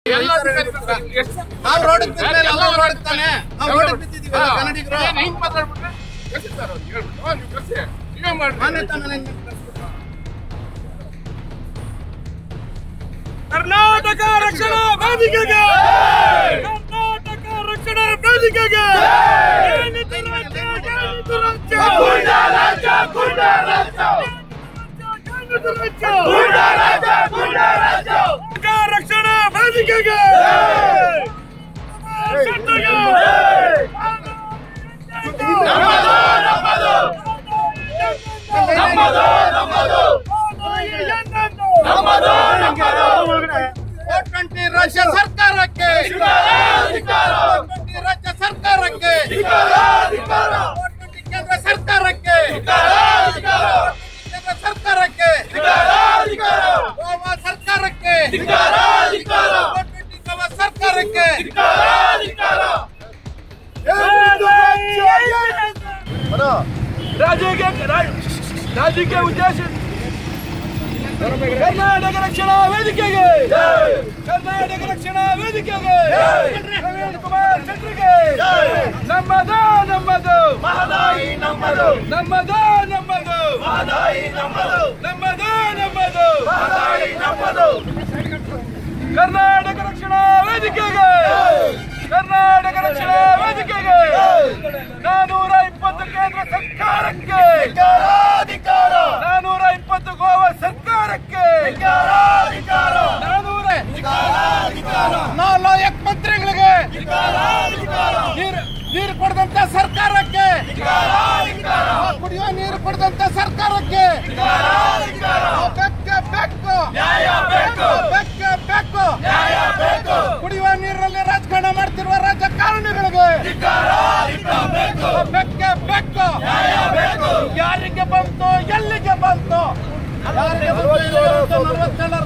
ಎಲ್ಲ ಅಧಿಕಾರಿಗಳು ಎಷ್ಟು- ನಾವು ರೋಡಿಗೆ ಬಿದ್ಮೇಲೆ ಎಲ್ಲ ರೋಡಿಗೆ ತಾನೆ ನಾವು ರೋಡಿಗೆ ಬಿದ್ದಿದ್ದೀವಿ ಹಾ. ಕನ್ನಡಿಗರು ಏನ್ ಹಿಂಗ್ ಮಾತಾಡ್ಬಿಟ್ರೆ ಕಳ್ಸಿ ಸರ್ ಅವ್ರಿಗೆ ಹೇಳ್ಬಿಟ್ಟು, ಹಾ, ನೀವು ಕಳ್ಸಿ. ನೀವೇ ಮಾಡ್ರಿ. ಮಾನ್ಯ ತಾನೇ ನಿಮ್ಗೆ ಕಳ್ಸ್ಬಿಟ್ಟು. ಕರ್ನಾಟಕ ರಕ್ಷಣಾ ವೇದಿಕೆಗೆ ಕರ್ನಾಟಕ ರಕ್ಷಣಾ ವೇದಿಕೆಗೆ ಏನಿದು ರಾಜ್ಯ, ಏನಿದು ರಾಜ್ಯ? ಏನಿದು ರಾಜ್ಯ? ಕರ್ನಾಟಕ ರಕ್ಷಣಾ ವೇದಿಕೆಗೆ ಶೆಟ್ಟಿಗೆ! ಫೋರ್ ಟ್ವೆಂಟಿ ರಾಜ್ಯ ಸರ್ಕಾರಕ್ಕೆ ಫೋರ್ ಟ್ವೆಂಟಿ ರಾಜ್ಯ ಸರ್ಕಾರಕ್ಕೆ ಫೋರ್ ಟ್ವೆಂಟಿ ಕೇಂದ್ರ ಸರ್ಕಾರಕ್ಕೆ ಕೇಂದ್ರ ಸರ್ಕಾರಕ್ಕೆ ಗೋವಾ ಸರ್ಕಾರಕ್ಕೆ ಫೋರ್ ಟ್ವೆಂಟಿ ಗೋವಾ ಸರ್ಕಾರಕ್ಕೆ ರಾಜ್ಯಕ್ಕೆ ರಾಜ್ಯಕ್ಕೆ ಉದ್ದೇಶ ಕರ್ನಾಟಕ ರಕ್ಷಣಾ ವೇದಿಕೆಗೆ ಕರ್ನಾಟಕ ರಕ್ಷಣಾ ವೇದಿಕೆಗೆ ಪ್ರವೀಣ್ ಕುಮಾರ್ ಶೆಟ್ಟರಿಗೆ ನಮ್ಮದು ನಮ್ಮದು ಮಹದಾಯಿ ನಮ್ಮದು ನಮ್ಮದು ನಮ್ಮದು ಮಹದಾಯಿ ನಮ್ಮದು ನಮ್ಮದು ನಮ್ಮದು ಮಹದಾಯಿ ನಮ್ಮದು ಕರ್ನಾಟಕ ರಕ್ಷಣಾ ವೇದಿಕೆಗೆ ಕರ್ನಾಟಕ ರಕ್ಷಣಾ ವೇದಿಕೆಗೆ ನಾನೂರ ಇಪ್ಪತ್ತು ಕೇಂದ್ರ ಸರ್ಕಾರಕ್ಕೆ ನಾನೂರ ಇಪ್ಪತ್ತು ಗೋವಾ ಸರ್ಕಾರಕ್ಕೆ ನಾನೂರ ನಾಲ್ಕು ಮಂತ್ರಿಗಳಿಗೆ ನೀರು ನೀರು ಕೊಡದಂತ ಸರ್ಕಾರಕ್ಕೆ ಕುಡಿಯುವ ನೀರು ಕೊಡದಂತ ಸರ್ಕಾರಕ್ಕೆ ಬೆಕ್ಕೆ ಬೆಕ್ಕು ಬೆಕ್ಕೆ ಬೆಕ್ಕು ಕುಡಿಯುವ ನೀರಿನಲ್ಲಿ ರಾಜಕಾರಣ ಮಾಡ್ತಿರುವ ರಾಜಕಾರಣಿಗಳಿಗೆ ಬೆಕ್ಕೆ ಬೆಕ್ಕು ಯಾರಿಗೆ ಬಂತು ಎಲ್ಲಿಗೆ ಬಂತು ಯಾರಿಗೆ ಬಂತು ಎಲ್ಲಿಗೆ ಬಂತು? ನಲವತ್ತೇಳು